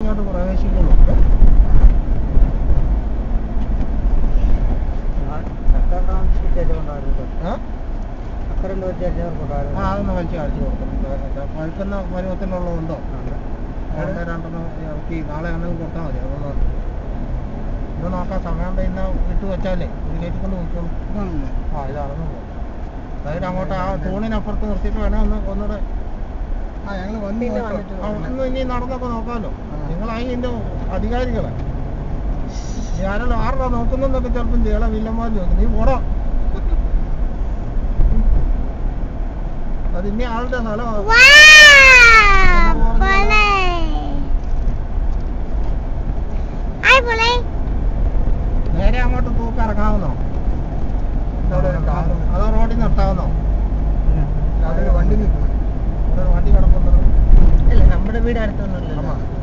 ഇങ്ങോട്ട് പ്രവേശിക്കുള്ളൂ ഏ? ആ അതൊന്ന് വലിച്ച് കാണിച്ചു കൊടുക്കണം പഴുക്കുന്ന പരുവത്തിലുള്ളതുണ്ടോ രണ്ട് രണ്ടെണ്ണം ഇറക്കി നാളെ ആണെങ്കിൽ കൊടുത്താൽ മതി അതൊന്ന് ഇത് നോക്കാം സമയം ഇന്ന് ഇട്ട് വെച്ചാലേ ഇത് കയറ്റിക്കൊണ്ട് പോയിക്കോളൂ ആ ഇതാണെന്ന് പോകും അതായത് അങ്ങോട്ട് ആ തൂണിനപ്പുറത്ത് നിർത്തിയിട്ട് വേണേ ഒന്ന് ഒന്നുകൂടെ ആ, ഒന്ന് ഇനി നടന്നൊക്കെ നോക്കാമല്ലോ നിങ്ങളായി ഇതിന്റെ അധികാരികളെ ഞാനല്ലോ ആരുടെ നോക്കുന്നൊക്കെ ചിലപ്പം ചെയ്യണം വില്ലന്മാർ ചോദിക്കും നീ പോടാ അത് ഇനി ആളുടെ സ്ഥലമാണ് നേരെ അങ്ങോട്ട് തൂക്ക് ഇറങ്ങാവുന്നോ അതോ റോഡിൽ നിർത്താവുന്നോ വണ്ടി നിൽക്കണം ഇവിടെ ഒരു വണ്ടി കിടപ്പുണ്ടല്ലോ അല്ല നമ്മുടെ വീട് അടുത്തൊന്നുമില്ലല്ലോ ആമാ.